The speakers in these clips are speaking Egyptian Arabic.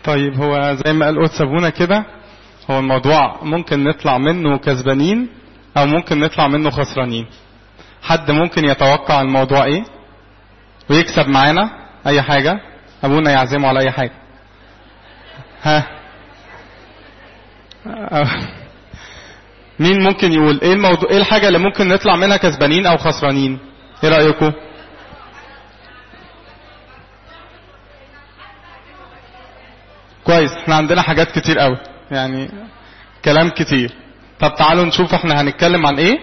طيب هو زي ما قال قدس ابونا كده هو الموضوع ممكن نطلع منه كسبانين او ممكن نطلع منه خسرانين حد ممكن يتوقع الموضوع ايه ويكسب معانا اي حاجة ابونا يعزمه على اي حاجة ها مين ممكن يقول ايه الموضوع ايه الحاجة اللي ممكن نطلع منها كسبانين او خسرانين ايه رأيكم كويس احنا عندنا حاجات كتير قوي يعني كلام كتير طب تعالوا نشوف احنا هنتكلم عن ايه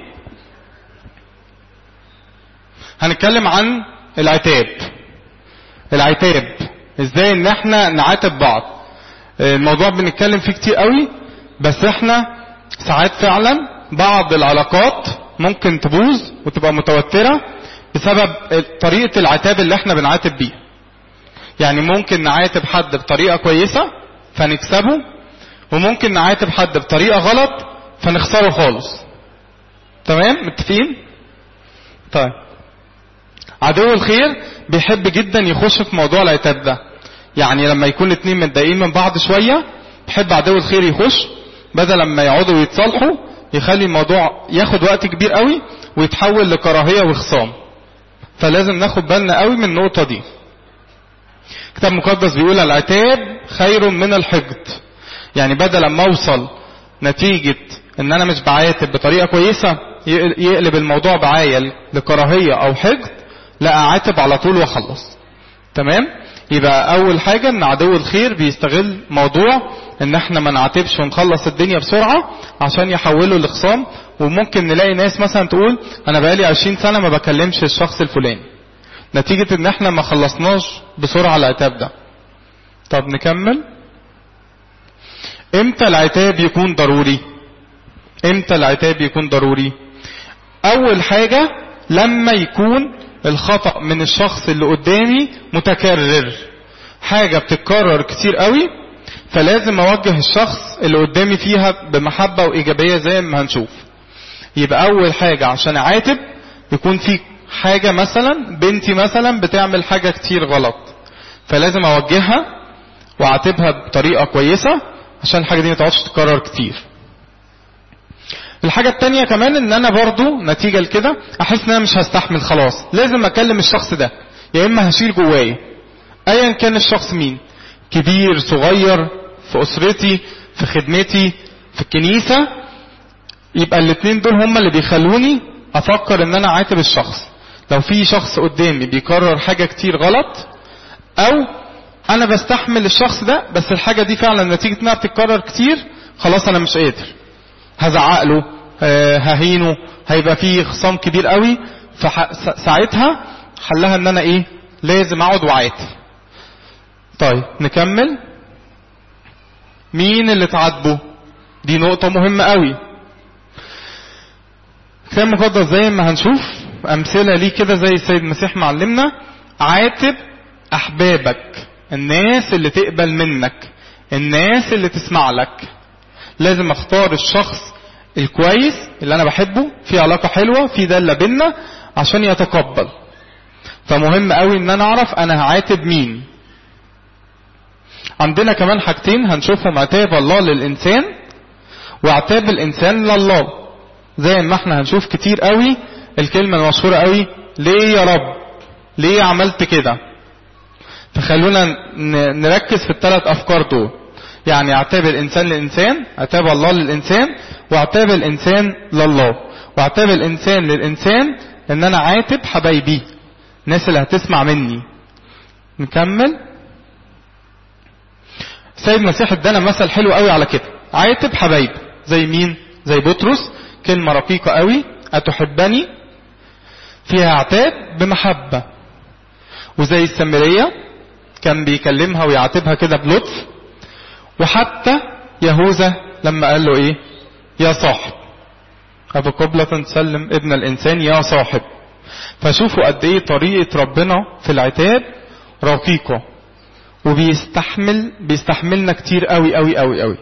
هنتكلم عن العتاب العتاب ازاي ان احنا نعاتب بعض الموضوع بنتكلم فيه كتير قوي بس احنا ساعات فعلا بعض العلاقات ممكن تبوظ وتبقى متوترة بسبب طريقة العتاب اللي احنا بنعاتب بيها يعني ممكن نعاتب حد بطريقة كويسة فنكسبه وممكن نعاتب حد بطريقة غلط فنخسره خالص تمام متفقين طيب عدو الخير بيحب جدا يخش في موضوع العتاب ده يعني لما يكون اتنين متضايقين من بعض شوية بيحب عدو الخير يخش بدل لما يقعدوا يتصالحوا يخلي الموضوع ياخد وقت كبير قوي ويتحول لكراهية وخصام فلازم ناخد بالنا قوي من النقطة دي الكتاب المقدس بيقول العتاب خير من الحقد يعني بدل ما اوصل نتيجة ان انا مش بعاتب بطريقة كويسة يقلب الموضوع بعاية لكراهية او حقد لا اعاتب على طول واخلص تمام يبقى اول حاجة ان عدو الخير بيستغل موضوع ان احنا ما نعاتبش ونخلص الدنيا بسرعة عشان يحوله لخصام وممكن نلاقي ناس مثلا تقول انا بقالي 20 سنة ما بكلمش الشخص الفلاني نتيجة ان احنا ما خلصناش بسرعة العتاب ده طب نكمل امتى العتاب يكون ضروري امتى العتاب يكون ضروري اول حاجة لما يكون الخطأ من الشخص اللي قدامي متكرر حاجة بتتكرر كتير قوي فلازم اوجه الشخص اللي قدامي فيها بمحبة وايجابية زي ما هنشوف يبقى اول حاجة عشان اعاتب يكون في حاجة مثلا بنتي مثلا بتعمل حاجة كتير غلط فلازم اوجهها واعاتبها بطريقة كويسة عشان الحاجة دي ما تقعدش تتكرر كتير الحاجة التانية كمان ان انا برضو نتيجة لكده احس ان انا مش هستحمل خلاص لازم اكلم الشخص ده يا اما هشيل جوايا ايا كان الشخص مين كبير صغير في اسرتي في خدمتي في الكنيسة يبقى الاتنين دول هما اللي بيخلوني افكر ان انا عاتب الشخص لو في شخص قدامي بيكرر حاجة كتير غلط او انا بستحمل الشخص ده بس الحاجة دي فعلا نتيجة انها بتتكرر كتير خلاص انا مش قادر هزعق له ههينه هيبقى فيه خصام كبير قوي فساعتها حلها ان انا ايه لازم اقعد وعاتب طيب نكمل مين اللي تعاتبه دي نقطة مهمة قوي الكتاب المقدس زي ما هنشوف امثلة ليه كده زي السيد المسيح معلمنا عاتب احبابك الناس اللي تقبل منك الناس اللي تسمع لك لازم اختار الشخص الكويس اللي انا بحبه في علاقة حلوة في دالة بينا عشان يتقبل فمهم قوي ان انا اعرف انا هعاتب مين عندنا كمان حاجتين هنشوفهم عتاب الله للانسان وعتاب الانسان لله زي ما احنا هنشوف كتير قوي الكلمة المشهورة قوي ليه يا رب ليه عملت كده فخلونا نركز في الثلاث افكار دول يعني عتاب الانسان للانسان عتاب الله للانسان وعتاب الانسان لله وعتاب الانسان للانسان ان انا عاتب حبايبي الناس اللي هتسمع مني نكمل سيد المسيح ادانا مثل حلو قوي على كده عاتب حبايب زي مين زي بطرس كلمة رقيقة قوي أتحبني فيها عتاب بمحبة وزي السامرية كان بيكلمها ويعاتبها كده بلطف وحتى يهوذا لما قال له ايه يا صاحب أبو قبلة تسلم ابن الإنسان يا صاحب فشوفوا قد ايه طريقة ربنا في العتاب رقيقة وبيستحمل بيستحملنا كتير قوي قوي قوي قوي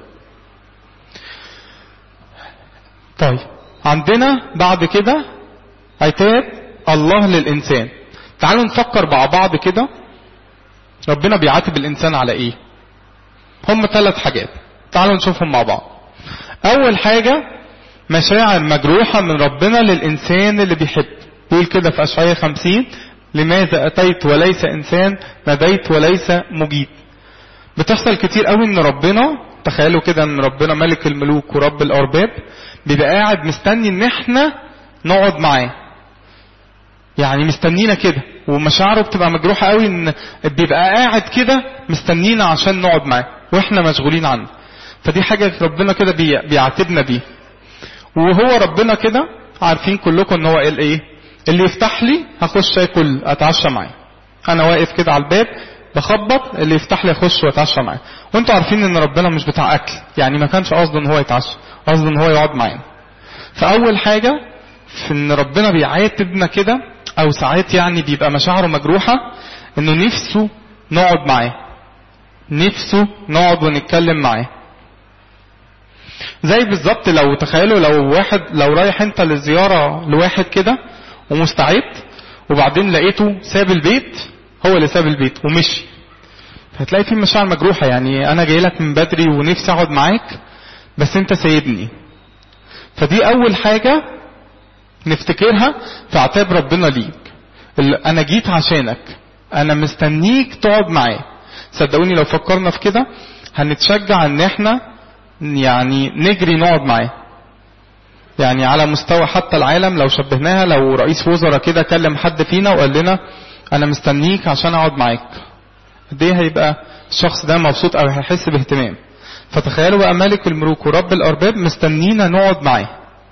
طيب عندنا بعد كده عتاب الله للإنسان تعالوا نفكر مع بعض كده ربنا بيعاتب الإنسان على إيه هم ثلاث حاجات تعالوا نشوفهم مع بعض اول حاجة مشاعر مجروحة من ربنا للانسان اللي بيحب يقول كده في اشعياء خمسين لماذا اتيت وليس انسان ناديت وليس مجيد بتحصل كتير قوي ان ربنا تخيلوا كده ان ربنا ملك الملوك ورب الارباب بيبقى قاعد مستني ان احنا نقعد معاه يعني مستنينا كده ومشاعره بتبقى مجروحة قوي ان بيبقى قاعد كده مستنينا عشان نقعد معاه واحنا مشغولين عنه فدي حاجة ربنا كده بيعاتبنا بيه وهو ربنا كده عارفين كلكم ان هو قال ايه اللي يفتح لي هخش اكل اتعشى معاه انا واقف كده على الباب بخبط اللي يفتح لي اخش واتعشى معاه وانتوا عارفين ان ربنا مش بتاع اكل يعني ما كانش قصده ان هو يتعشى قصده ان هو يقعد معانا فاول حاجة في ان ربنا بيعاتبنا كده او ساعات يعني بيبقى مشاعره مجروحة انه نفسه نقعد معاه نفسه نقعد ونتكلم معاه زي بالظبط لو تخيلوا لو واحد لو رايح انت لزيارة لواحد كده ومستعد وبعدين لقيته ساب البيت هو اللي ساب البيت ومشي هتلاقي في مشاعر مجروحة يعني انا جاي لك من بدري ونفسي اقعد معاك بس انت سايبني فدي اول حاجة نفتكرها في عتاب ربنا ليك انا جيت عشانك انا مستنيك تقعد معايا صدقوني لو فكرنا في كده هنتشجع ان احنا يعني نجري نقعد معاه يعني على مستوى حتى العالم لو شبهناها لو رئيس وزراء كده كلم حد فينا وقال لنا انا مستنيك عشان اقعد معاك قد ايه هيبقى الشخص ده مبسوط او هيحس باهتمام فتخيلوا بقى ملك الملوك ورب الارباب مستنينا نقعد معاه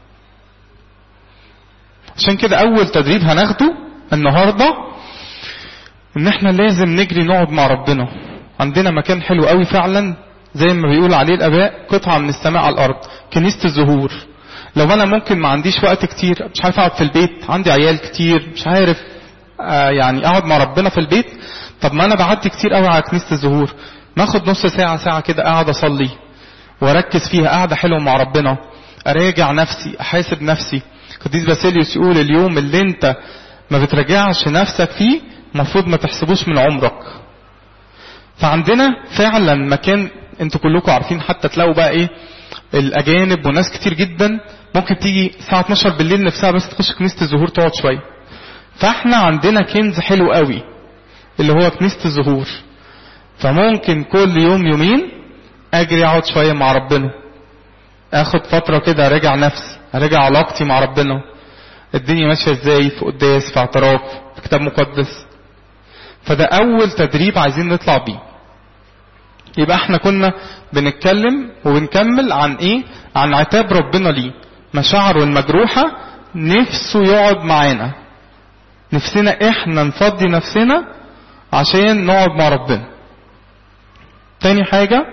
عشان كده اول تدريب هناخده النهارده ان احنا لازم نجري نقعد مع ربنا عندنا مكان حلو قوي فعلا زي ما بيقول عليه الاباء قطعه من السماء على الارض كنيسه الزهور لو انا ممكن ما عنديش وقت كتير مش عارف اقعد في البيت عندي عيال كتير مش عارف آه يعني اقعد مع ربنا في البيت طب ما انا بعدي كتير قوي على كنيسه الزهور ما اخد نص ساعه ساعه كده اقعد اصلي واركز فيها قاعده حلوه مع ربنا اراجع نفسي احاسب نفسي قديس باسيليوس يقول اليوم اللي انت ما بتراجعش نفسك فيه المفروض ما تحسبوش من عمرك فعندنا فعلا مكان انتوا كلكم عارفين حتى تلاقوا بقى ايه الاجانب وناس كتير جدا ممكن تيجي الساعه 12 بالليل نفسها بس تخش كنيسه الزهور تقعد شويه فاحنا عندنا كنز حلو قوي اللي هو كنيسه الزهور فممكن كل يوم يومين اجري اقعد شويه مع ربنا اخد فتره كده اراجع نفسي اراجع علاقتي مع ربنا الدنيا ماشيه ازاي في قداس في اعتراف في كتاب مقدس فده اول تدريب عايزين نطلع بيه يبقى احنا كنا بنتكلم وبنكمل عن ايه عن عتاب ربنا ليه مشاعره المجروحة نفسه يقعد معانا نفسنا احنا نفضي نفسنا عشان نقعد مع ربنا تاني حاجة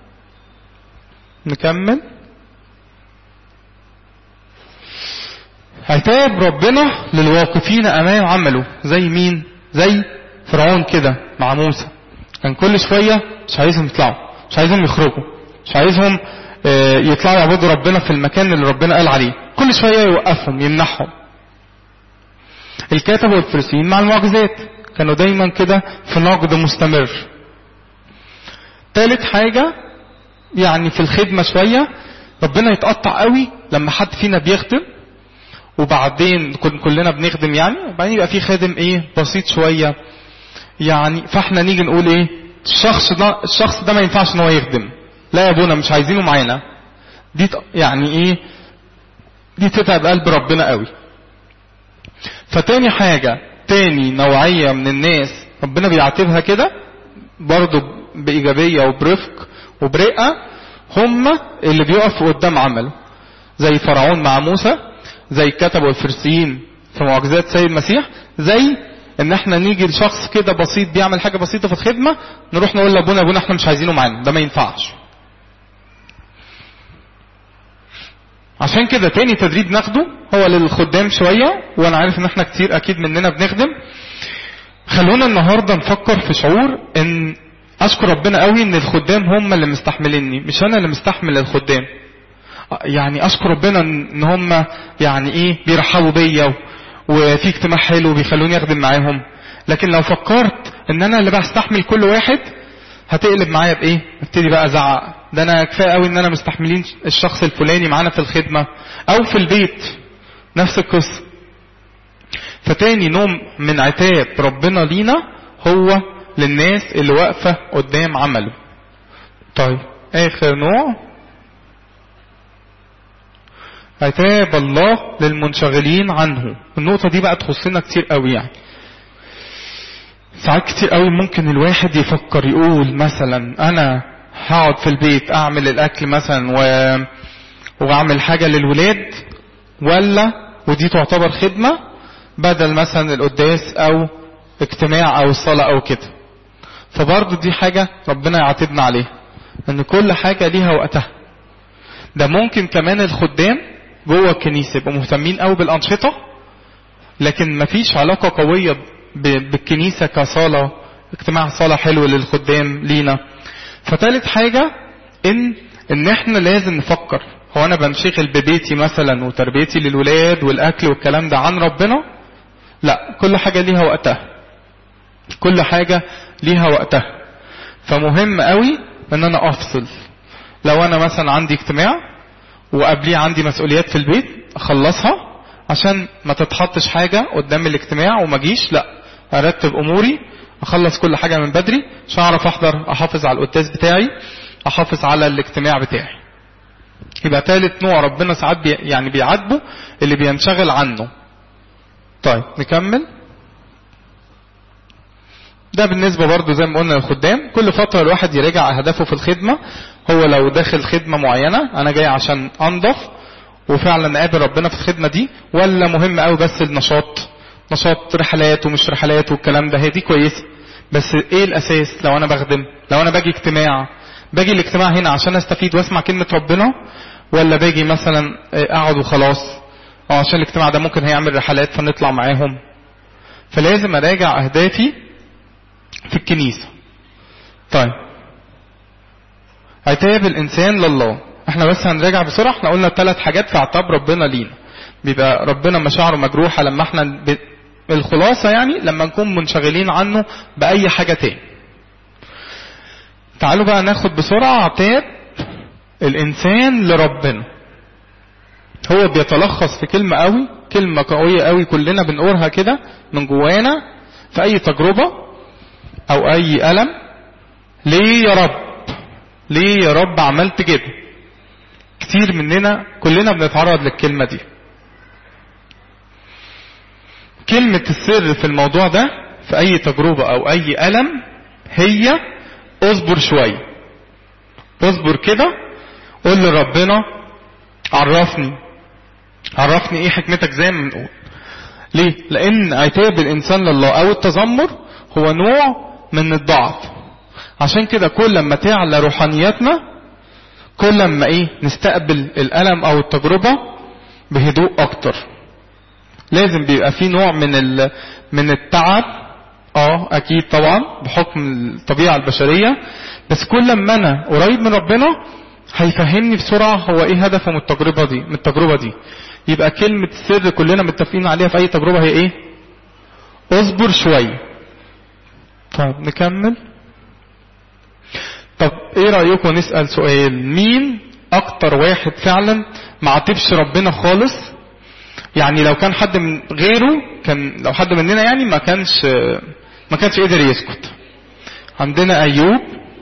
نكمل عتاب ربنا للواقفين امام عمله زي مين زي فرعون كده مع موسى كان كل شوية مش عايزهم يطلعوا مش عايزهم يخرجوا مش عايزهم يطلعوا يعبدوا ربنا في المكان اللي ربنا قال عليه كل شوية يوقفهم يمنعهم الكاتب والفريسيين مع المعجزات كانوا دايما كده في نقد مستمر ثالث حاجة يعني في الخدمة شوية ربنا يتقطع قوي لما حد فينا بيخدم وبعدين كلنا بنخدم يعني وبعدين يبقى في خادم ايه بسيط شوية يعني فاحنا نيجي نقول ايه الشخص ده الشخص ده ما ينفعش ان هو يخدم لا يا ابونا مش عايزينه معانا دي يعني ايه دي تتعب قلب ربنا قوي فتاني حاجة تاني نوعية من الناس ربنا بيعاتبها كده برضو بإيجابية وبرفق وبرقة هم اللي بيقفوا قدام عمله زي فرعون مع موسى زي الكتب والفرسيين في معجزات سيد المسيح زي ان احنا نيجي لشخص كده بسيط بيعمل حاجة بسيطة في الخدمة نروح نقول لابونا ابونا احنا مش عايزينه معانا ده ما ينفعش عشان كده تاني تدريب ناخده هو للخدام شوية وانا عارف ان احنا كتير اكيد مننا بنخدم خلونا النهاردة نفكر في شعور ان اشكر ربنا قوي ان الخدام هم اللي مستحمليني مش انا اللي مستحمل الخدام يعني اشكر ربنا ان هم يعني ايه بيرحبوا بيا وفي اجتماع حلو بيخلوني اخدم معاهم لكن لو فكرت ان انا اللي بستحمل كل واحد هتقلب معايا بايه ابتدي بقى ازعق ده انا كفايه قوي ان انا مستحملين الشخص الفلاني معانا في الخدمه او في البيت نفس القصه فتاني نوع من عتاب ربنا لينا هو للناس اللي واقفه قدام عمله طيب اخر نوع عتاب الله للمنشغلين عنه النقطة دي بقى تخصنا كتير قوي يعني ساعات كتير قوي ممكن الواحد يفكر يقول مثلا انا هقعد في البيت اعمل الاكل مثلا و... واعمل حاجة للولاد ولا ودي تعتبر خدمة بدل مثلا القداس او اجتماع او الصلاة او كده فبرضه دي حاجة ربنا يعاتبنا عليها ان كل حاجة ليها وقتها ده ممكن كمان الخدام جوه الكنيسة يبقوا مهتمين قوي بالأنشطة لكن مفيش علاقة قوية بالكنيسة كصالة اجتماع صلاة حلو للخدام لينا فتالت حاجة ان ان احنا لازم نفكر هو انا بنشغل ببيتي مثلا وتربيتي للولاد والاكل والكلام ده عن ربنا لا كل حاجة ليها وقتها كل حاجة ليها وقتها فمهم قوي ان انا افصل لو انا مثلا عندي اجتماع وقبليه عندي مسؤوليات في البيت اخلصها عشان ما تتحطش حاجة قدام الاجتماع وما اجيش لا ارتب اموري اخلص كل حاجة من بدري عشان اعرف احضر احافظ على القداس بتاعي احافظ على الاجتماع بتاعي يبقى ثالث نوع ربنا ساعات بي يعني بيعاتبه اللي بينشغل عنه طيب نكمل ده بالنسبة برضو زي ما قلنا للخدام كل فترة الواحد يراجع أهدافه في الخدمة هو لو داخل خدمة معينة أنا جاي عشان أنضف وفعلا أقابل ربنا في الخدمة دي ولا مهم قوي بس النشاط نشاط رحلات ومش رحلات والكلام ده هي دي كويسة بس ايه الأساس لو أنا بخدم لو أنا باجي اجتماع باجي الاجتماع هنا عشان أستفيد وأسمع كلمة ربنا ولا باجي مثلا أقعد وخلاص أو عشان الاجتماع ده ممكن هيعمل رحلات فنطلع معاهم فلازم أراجع أهدافي في الكنيسة طيب عتاب الإنسان لله احنا بس هنراجع بسرعة احنا قلنا ثلاث حاجات في عتاب ربنا لينا بيبقى ربنا مشاعره مجروحة لما احنا ب... الخلاصة يعني لما نكون منشغلين عنه بأي حاجة تاني تعالوا بقى ناخد بسرعة عتاب الإنسان لربنا هو بيتلخص في كلمة قوي كلمة قوية قوي كلنا بنقولها كده من جوانا في أي تجربة او اي الم ليه يا رب ليه يا رب عملت كده كتير مننا كلنا بنتعرض للكلمة دي كلمة السر في الموضوع ده في اي تجربة او اي الم هي اصبر شوية اصبر كده قول لربنا عرفني عرفني ايه حكمتك زي ما بنقول ليه لان عتاب الانسان لله او التذمر هو نوع من الضعف عشان كده كل ما تعلى روحانياتنا كل ما ايه نستقبل الالم او التجربة بهدوء اكتر لازم بيبقى في نوع من ال... من التعب اه اكيد طبعا بحكم الطبيعة البشرية بس كل ما انا قريب من ربنا هيفهمني بسرعة هو ايه هدفه من التجربة دي من التجربة دي يبقى كلمة السر كلنا متفقين عليها في اي تجربة هي ايه اصبر شوية طيب نكمل طب ايه رأيكم نسأل سؤال مين اكتر واحد فعلا ما عاتبش ربنا خالص يعني لو كان حد من غيره كان لو حد مننا يعني ما كانش ما كانش قدر يسكت عندنا ايوب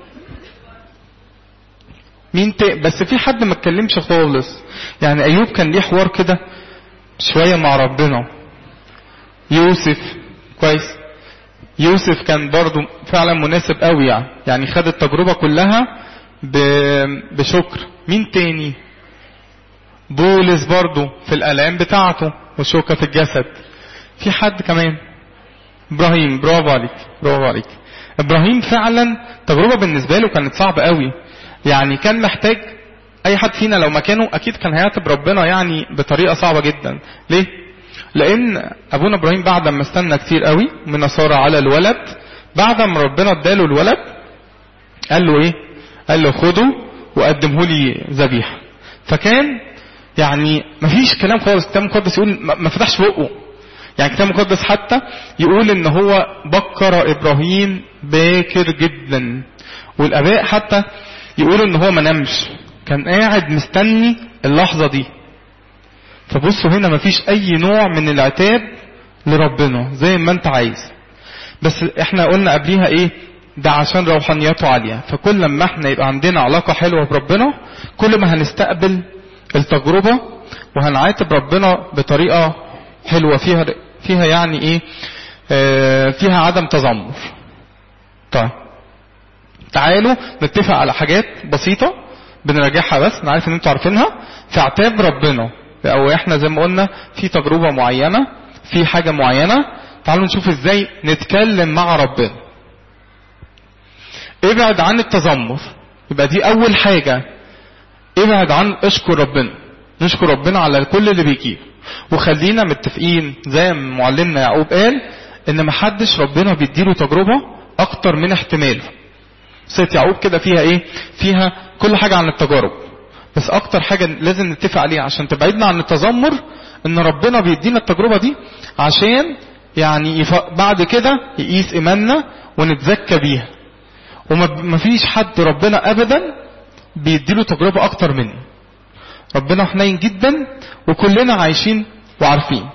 مين ت... بس في حد ما اتكلمش خالص يعني ايوب كان ليه حوار كده شوية مع ربنا يوسف كويس يوسف كان برضو فعلا مناسب قوي يعني يعني خد التجربة كلها ب... بشكر مين تاني بولس برضو في الالام بتاعته وشوكة في الجسد في حد كمان ابراهيم برافو عليك برافو عليك ابراهيم فعلا تجربة بالنسبة له كانت صعبة قوي يعني كان محتاج اي حد فينا لو مكانه اكيد كان هيعتب ربنا يعني بطريقة صعبة جدا ليه لان ابونا ابراهيم بعد ما استنى كتير قوي من سارة على الولد بعد ما ربنا اداله الولد قال له ايه قال له خده وقدمه لي ذبيحه فكان يعني مفيش كلام خالص الكتاب المقدس يقول ما فتحش بقه يعني الكتاب المقدس حتى يقول ان هو بكر ابراهيم باكر جدا والاباء حتى يقولوا ان هو ما نامش كان قاعد مستني اللحظة دي فبصوا هنا مفيش اي نوع من العتاب لربنا زي ما انت عايز بس احنا قلنا قبليها ايه ده عشان روحانياته عالية فكل ما احنا يبقى عندنا علاقة حلوة بربنا كل ما هنستقبل التجربة وهنعاتب ربنا بطريقة حلوة فيها فيها يعني ايه اه فيها عدم تذمر طيب تعالوا نتفق على حاجات بسيطة بنراجعها بس انا عارف ان انتوا عارفينها في عتاب ربنا او احنا زي ما قلنا في تجربة معينة في حاجة معينة تعالوا نشوف ازاي نتكلم مع ربنا ابعد عن التذمر يبقى دي اول حاجة ابعد عن اشكر ربنا نشكر ربنا على كل اللي بيجيب وخلينا متفقين زي ما معلمنا يعقوب قال ان محدش ربنا بيديله تجربة اكتر من احتماله سيرة يعقوب كده فيها ايه فيها كل حاجة عن التجارب بس اكتر حاجة لازم نتفق عليها عشان تبعدنا عن التذمر ان ربنا بيدينا التجربة دي عشان يعني بعد كده يقيس ايماننا ونتزكى بيها وما فيش حد ربنا ابدا بيديله تجربة اكتر مني ربنا حنين جدا وكلنا عايشين وعارفين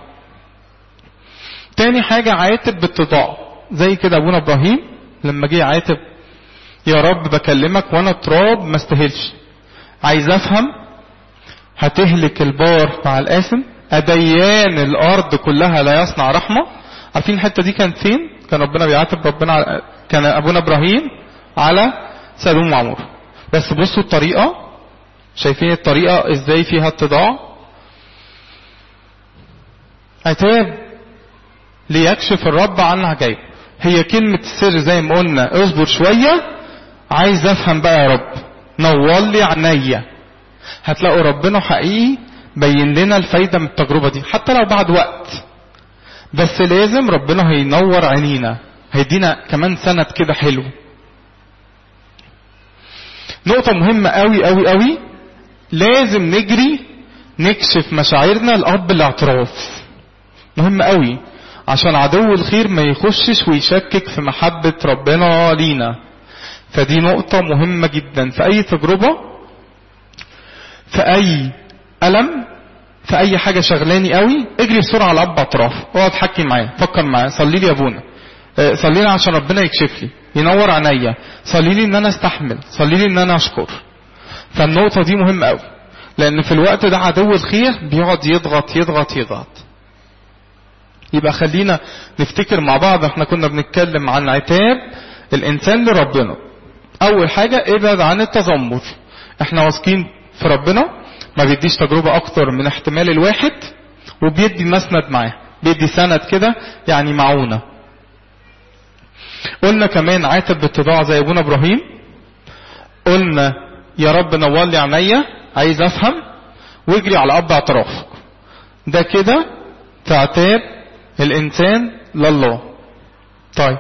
تاني حاجة عاتب بالتضاع زي كده ابونا ابراهيم لما جه عاتب يا رب بكلمك وانا تراب ما استاهلش عايز افهم هتهلك البار مع القاسم اديان الارض كلها لا يصنع رحمة عارفين الحتة دي كانت فين كان ربنا بيعاتب ربنا كان ابونا ابراهيم على سدوم وعمور بس بصوا الطريقة شايفين الطريقة ازاي فيها اتضاع عتاب ليكشف الرب عن عجائب هي كلمة السر زي ما قلنا اصبر شوية عايز افهم بقى يا رب نور لي عينيا هتلاقوا ربنا حقيقي بين لنا الفايدة من التجربة دي حتى لو بعد وقت بس لازم ربنا هينور عينينا هيدينا كمان سند كده حلو نقطة مهمة قوي قوي قوي لازم نجري نكشف مشاعرنا لأب الاعتراف مهم قوي عشان عدو الخير ما يخشش ويشكك في محبة ربنا لينا فدي نقطة مهمة جدا في أي تجربة في أي ألم في أي حاجة شغلاني قوي اجري بسرعة على أب اعتراف اقعد حكي معاه فكر معاه صلي لي يا ابونا صلي لي عشان ربنا يكشف لي ينور عينيا صلي لي ان انا استحمل صلي لي ان انا اشكر فالنقطة دي مهمة قوي لان في الوقت ده عدو الخير بيقعد يضغط يضغط يضغط يبقى خلينا نفتكر مع بعض احنا كنا بنتكلم عن عتاب الانسان لربنا اول حاجة ابعد عن التذمر احنا واثقين في ربنا ما بيديش تجربة اكتر من احتمال الواحد وبيدي مسند معاه بيدي سند كده يعني معونة قلنا كمان عاتب باتضاع زي ابونا ابراهيم قلنا يا رب نور لي عينيا عايز افهم واجري على اب اعتراف ده كده تعتاب الانسان لله طيب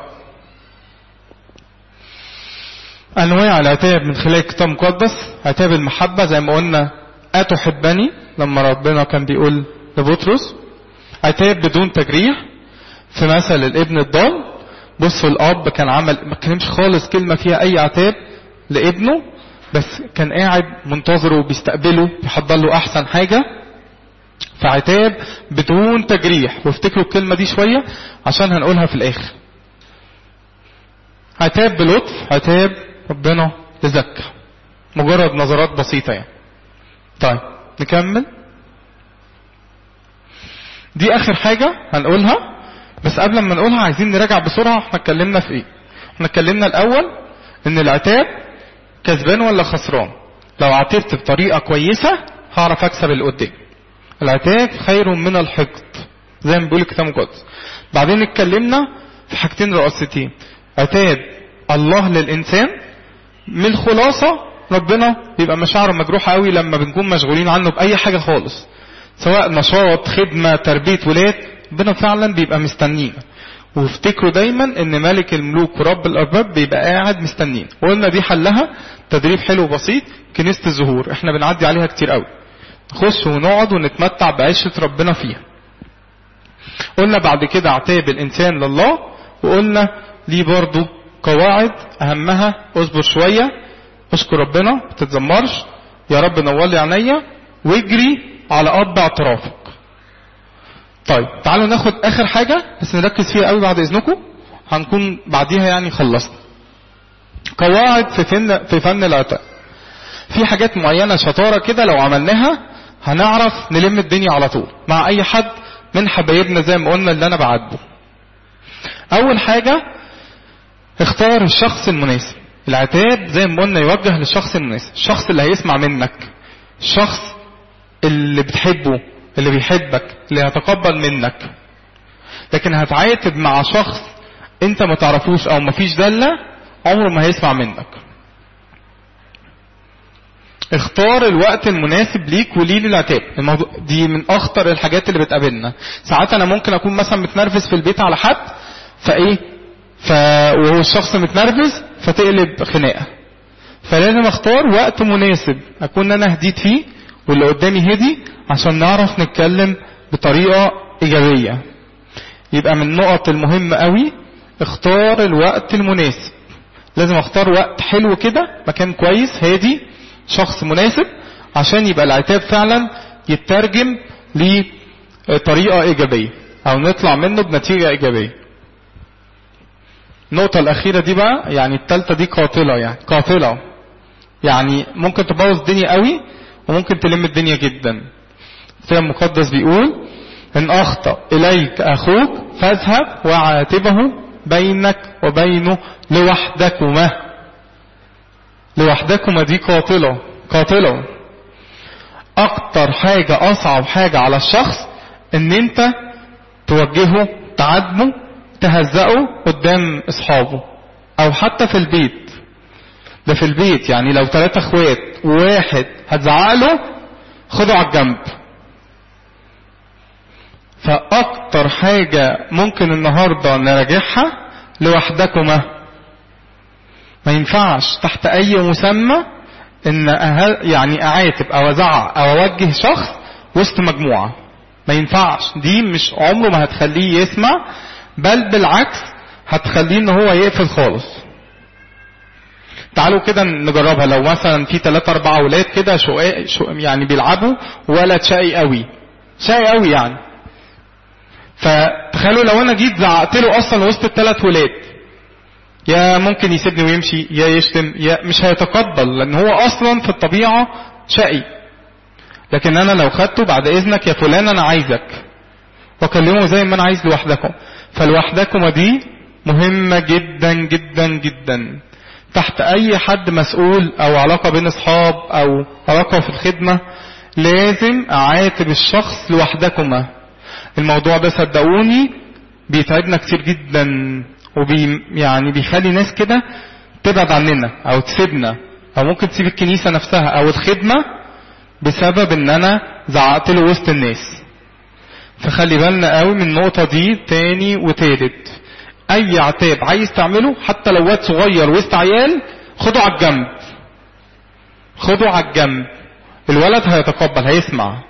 انواع العتاب من خلال الكتاب المقدس عتاب المحبة زي ما قلنا اتحبني لما ربنا كان بيقول لبطرس عتاب بدون تجريح في مثل الابن الضال بصوا الاب كان عمل ما كلمش خالص كلمة فيها اي عتاب لابنه بس كان قاعد منتظره وبيستقبله بيحضر له احسن حاجة فعتاب بدون تجريح وافتكروا الكلمة دي شوية عشان هنقولها في الاخر عتاب بلطف عتاب ربنا يزكى مجرد نظرات بسيطة يعني طيب نكمل دي اخر حاجة هنقولها بس قبل ما نقولها عايزين نراجع بسرعة احنا اتكلمنا في ايه احنا اتكلمنا الاول ان العتاب كسبان ولا خسران لو عاتبت بطريقة كويسة هعرف اكسب اللي قدامي العتاب خير من الحقد زي ما بيقول الكتاب المقدس بعدين اتكلمنا في حاجتين رئيستين عتاب الله للانسان من الخلاصة ربنا بيبقى مشاعره مجروحة قوي لما بنكون مشغولين عنه بأي حاجة خالص سواء نشاط خدمة تربية ولاد ربنا فعلا بيبقى مستنينا وافتكروا دايما ان ملك الملوك ورب الارباب بيبقى قاعد مستنين وقلنا دي حلها تدريب حلو بسيط كنيسة الزهور احنا بنعدي عليها كتير قوي نخش ونقعد ونتمتع بعيشة ربنا فيها قلنا بعد كده عتاب الانسان لله وقلنا ليه برضو قواعد اهمها اصبر شوية اشكر ربنا ما تتذمرش يا رب نور لي عينيا واجري على اب اعترافك طيب تعالوا ناخد اخر حاجة بس نركز فيها قوي بعد اذنكم هنكون بعديها يعني خلصنا قواعد في فن في فن العتاب في حاجات معينة شطارة كده لو عملناها هنعرف نلم الدنيا على طول مع اي حد من حبايبنا زي ما قلنا اللي انا بعاتبه اول حاجة اختار الشخص المناسب العتاب زي ما قلنا يوجه للشخص المناسب الشخص اللي هيسمع منك الشخص اللي بتحبه اللي بيحبك اللي هيتقبل منك لكن هتعاتب مع شخص انت ما تعرفوش او ما فيش دالة عمره ما هيسمع منك اختار الوقت المناسب ليك وليه للعتاب الموضوع دي من اخطر الحاجات اللي بتقابلنا ساعات انا ممكن اكون مثلا متنرفز في البيت على حد فايه ف... وهو الشخص متنرفز فتقلب خناقه فلازم اختار وقت مناسب اكون انا هديت فيه واللي قدامي هدي عشان نعرف نتكلم بطريقه ايجابيه يبقى من النقط المهمه قوي اختار الوقت المناسب لازم اختار وقت حلو كده مكان كويس هادي شخص مناسب عشان يبقى العتاب فعلا يترجم لطريقة ايجابية او نطلع منه بنتيجة ايجابية النقطة الاخيرة دي بقى يعني التالتة دي قاتلة يعني قاتلة يعني ممكن تبوظ الدنيا قوي وممكن تلم الدنيا جدا الكتاب المقدس بيقول ان اخطأ اليك اخوك فاذهب وعاتبه بينك وبينه لوحدكما لوحدكما دي قاتلة قاتلة اكتر حاجة اصعب حاجة على الشخص ان انت توجهه تعاتبه تهزقه قدام اصحابه او حتى في البيت ده في البيت يعني لو ثلاثة اخوات وواحد هتزعقله خده على الجنب فاكتر حاجة ممكن النهاردة نراجعها لوحدكما ما ينفعش تحت اي مسمى ان أهل يعني اعاتب او ازعق او اوجه شخص وسط مجموعة ما ينفعش دي مش عمره ما هتخليه يسمع بل بالعكس هتخليه ان هو يقفل خالص تعالوا كده نجربها لو مثلا في ثلاثة أربعة أولاد كده شقاء شو يعني بيلعبوا ولد شقي قوي شقي قوي يعني فتخيلوا لو أنا جيت زعقت له أصلا وسط الثلاث ولاد يا ممكن يسيبني ويمشي يا يشتم يا مش هيتقبل لأن هو أصلا في الطبيعة شقي لكن أنا لو خدته بعد إذنك يا فلان أنا عايزك وأكلمه زي ما أنا عايز لوحدكم فلوحدكم دي مهمة جدا جدا جدا تحت اي حد مسؤول او علاقة بين اصحاب او علاقة في الخدمة لازم اعاتب الشخص لوحدكما الموضوع ده صدقوني بيتعبنا كتير جدا وبي يعني بيخلي ناس كده تبعد عننا او تسيبنا او ممكن تسيب الكنيسة نفسها او الخدمة بسبب ان انا زعقت له وسط الناس فخلي بالنا قوي من النقطة دي تاني وتالت اي عتاب عايز تعمله حتى لو واد صغير وسط عيال خده على الجنب خده على الجنب الولد هيتقبل هيسمع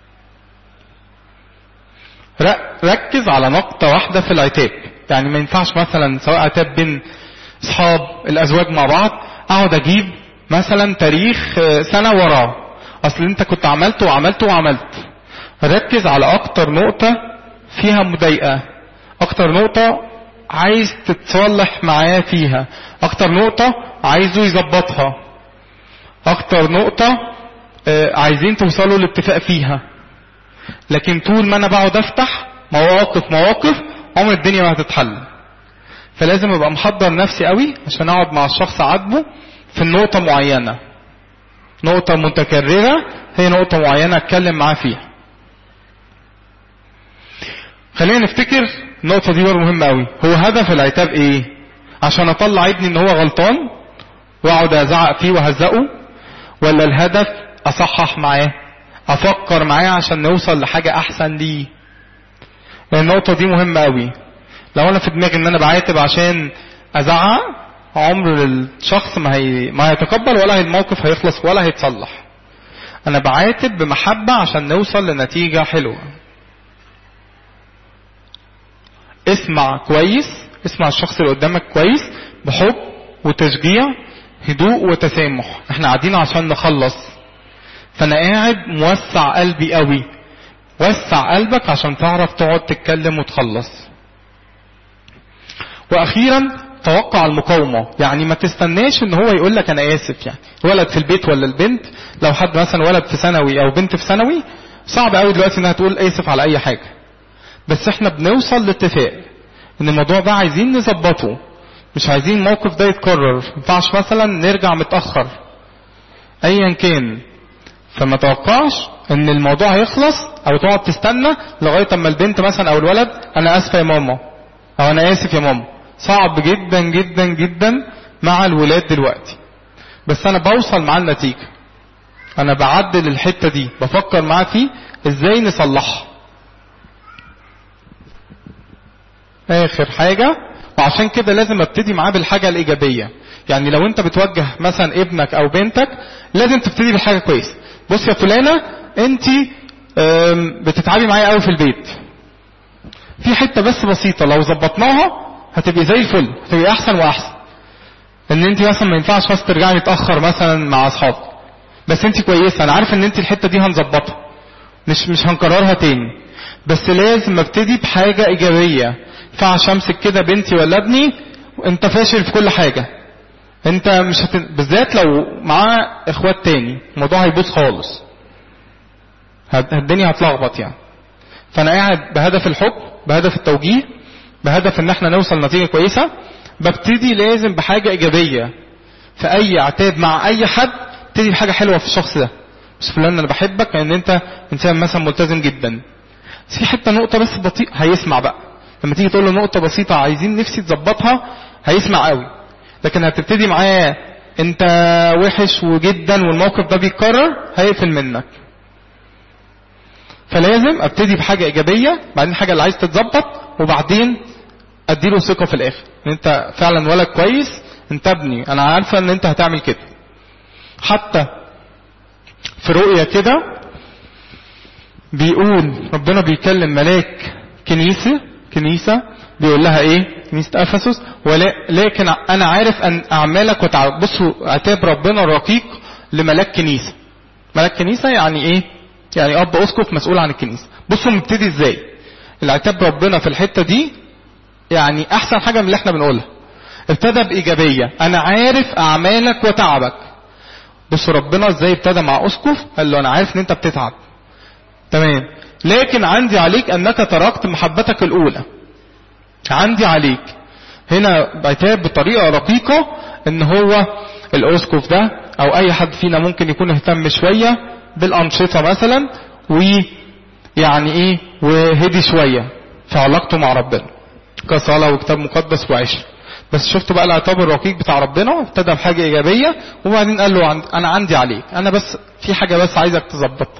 ركز على نقطة واحدة في العتاب يعني ما ينفعش مثلا سواء عتاب بين اصحاب الازواج مع بعض اقعد اجيب مثلا تاريخ سنة وراه اصل انت كنت عملت وعملت وعملت ركز على اكتر نقطة فيها مضايقة اكتر نقطة عايز تتصلح معاه فيها اكتر نقطة عايزه يظبطها اكتر نقطة عايزين توصلوا لاتفاق فيها لكن طول ما انا بقعد افتح مواقف مواقف عمر الدنيا ما هتتحل فلازم ابقى محضر نفسي قوي عشان اقعد مع الشخص عاتبه في النقطة معينة نقطة متكررة هي نقطة معينة اتكلم معاه فيها خلينا نفتكر النقطة دي برضه مهمة قوي هو هدف العتاب ايه عشان اطلع ابني ان هو غلطان واقعد ازعق فيه وهزقه ولا الهدف اصحح معاه افكر معاه عشان نوصل لحاجة احسن ليه النقطة دي مهمة قوي لو انا في دماغي ان انا بعاتب عشان ازعق عمر الشخص ما هي ما هيتقبل ولا الموقف هيخلص ولا هيتصلح انا بعاتب بمحبة عشان نوصل لنتيجة حلوة اسمع كويس اسمع الشخص اللي قدامك كويس بحب وتشجيع هدوء وتسامح احنا قاعدين عشان نخلص فانا قاعد موسع قلبي قوي وسع قلبك عشان تعرف تقعد تتكلم وتخلص واخيرا توقع المقاومة يعني ما تستناش ان هو يقول لك انا اسف يعني ولد في البيت ولا البنت لو حد مثلا ولد في ثانوي او بنت في ثانوي صعب قوي دلوقتي انها تقول اسف على اي حاجة بس احنا بنوصل لاتفاق ان الموضوع ده عايزين نظبطه مش عايزين الموقف ده يتكرر ما ينفعش مثلا نرجع متأخر ايا كان فما توقعش ان الموضوع هيخلص او تقعد تستنى لغاية اما البنت مثلا او الولد انا اسفة يا ماما او انا اسف يا ماما صعب جدا جدا جدا مع الولاد دلوقتي بس انا بوصل مع النتيجة انا بعدل الحتة دي بفكر معاه فيه ازاي نصلحها اخر حاجة وعشان كده لازم ابتدي معاه بالحاجة الايجابية يعني لو انت بتوجه مثلا ابنك او بنتك لازم تبتدي بحاجة كويسة بص يا فلانة انت بتتعبي معايا قوي في البيت في حتة بس بسيطة لو ظبطناها هتبقي زي الفل هتبقي احسن واحسن ان انت مثلا ما ينفعش بس ترجعي متاخر مثلا مع اصحابك بس انت كويسه انا عارف ان انت الحته دي هنظبطها مش مش هنكررها تاني بس لازم ابتدي بحاجه ايجابيه ينفعش امسك كده بنتي ولا ابني انت فاشل في كل حاجه انت مش هت... بالذات لو معاه اخوات تاني الموضوع هيبوظ خالص الدنيا هتلخبط يعني فانا قاعد بهدف الحب بهدف التوجيه بهدف ان احنا نوصل نتيجة كويسة ببتدي لازم بحاجة ايجابية في اي عتاب مع اي حد ابتدي بحاجة حلوة في الشخص ده بس فلان انا بحبك لان انت انسان مثلا ملتزم جدا في حتة نقطة بس بطيء هيسمع بقى لما تيجي تقول له نقطة بسيطة عايزين نفسي تظبطها هيسمع قوي لكن هتبتدي معاه انت وحش وجدا والموقف ده بيتكرر هيقفل منك فلازم ابتدي بحاجة ايجابية بعدين حاجة اللي عايز تتظبط وبعدين اديله ثقة في الاخر ان انت فعلا ولد كويس انت ابني انا عارفة ان انت هتعمل كده حتى في رؤية كده بيقول ربنا بيكلم ملاك كنيسة كنيسة بيقول لها ايه كنيسة افسس ولكن انا عارف ان اعمالك وتعب بصوا عتاب ربنا رقيق لملاك كنيسة ملاك كنيسة يعني ايه يعني اب اسقف مسؤول عن الكنيسة بصوا مبتدي ازاي العتاب ربنا في الحتة دي يعني احسن حاجة من اللي احنا بنقولها ابتدى بايجابية انا عارف اعمالك وتعبك بص ربنا ازاي ابتدى مع اسقف قال له انا عارف ان انت بتتعب تمام لكن عندي عليك انك تركت محبتك الاولى عندي عليك هنا عتاب بطريقة رقيقة ان هو الاسقف ده او اي حد فينا ممكن يكون اهتم شوية بالانشطة مثلا ويعني ايه وهدي شوية في علاقته مع ربنا كصلاة وكتاب مقدس وعشر بس شفتوا بقى العتاب الرقيق بتاع ربنا ابتدى بحاجة ايجابية وبعدين قال له انا عندي عليك انا بس في حاجة بس عايزك تظبطها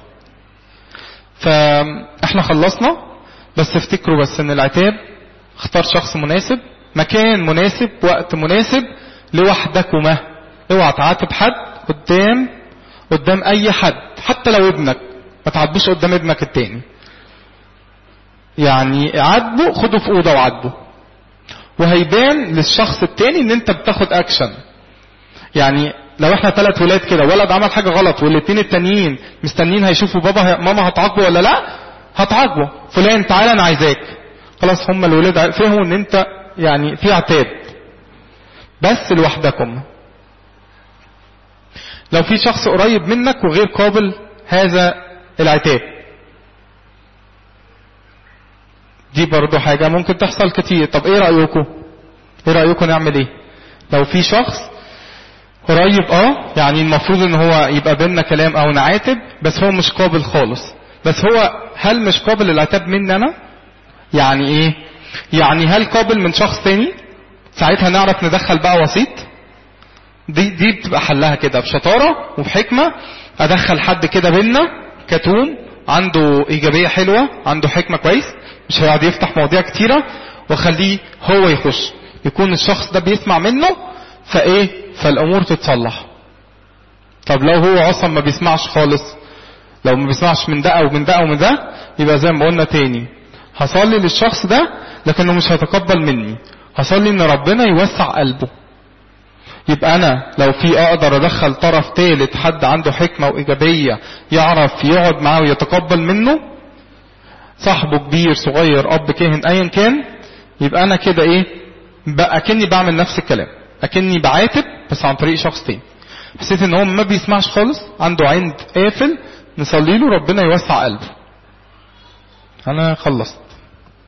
فاحنا خلصنا بس افتكروا بس ان العتاب اختار شخص مناسب مكان مناسب وقت مناسب لوحدكما اوعى تعاتب حد قدام قدام اي حد حتى لو ابنك ما تعاتبوش قدام ابنك التاني يعني عاتبه خده في اوضه وعاتبه وهيبان للشخص التاني ان انت بتاخد اكشن يعني لو احنا ثلاث ولاد كده ولد عمل حاجه غلط والاثنين التانيين مستنيين هيشوفوا بابا ماما هتعاقبه ولا لا هتعاقبه فلان تعالى انا عايزاك خلاص هم الولاد فهموا ان انت يعني في عتاب بس لوحدكم لو في شخص قريب منك وغير قابل هذا العتاب دي برضو حاجة ممكن تحصل كتير طب ايه رأيكم ايه رأيكم نعمل ايه لو في شخص قريب اه يعني المفروض ان هو يبقى بيننا كلام او نعاتب بس هو مش قابل خالص بس هو هل مش قابل للعتاب مني انا يعني ايه يعني هل قابل من شخص تاني ساعتها نعرف ندخل بقى وسيط دي دي بتبقى حلها كده بشطارة وبحكمة ادخل حد كده بينا كتوم عنده ايجابية حلوة عنده حكمة كويس مش هيقعد يفتح مواضيع كتيرة واخليه هو يخش يكون الشخص ده بيسمع منه فايه فالامور تتصلح طب لو هو اصلا ما بيسمعش خالص لو ما بيسمعش من ده او من ده او من ده يبقى زي ما قلنا تاني هصلي للشخص ده لكنه مش هيتقبل مني هصلي ان ربنا يوسع قلبه يبقى انا لو في اقدر ادخل طرف ثالث حد عنده حكمة وايجابية يعرف يقعد معاه ويتقبل منه صاحبه كبير صغير اب كاهن ايا كان يبقى انا كده ايه بقى اكني بعمل نفس الكلام اكني بعاتب بس عن طريق شخص تاني حسيت ان هو ما بيسمعش خالص عنده عند قافل نصلي له ربنا يوسع قلبه انا خلصت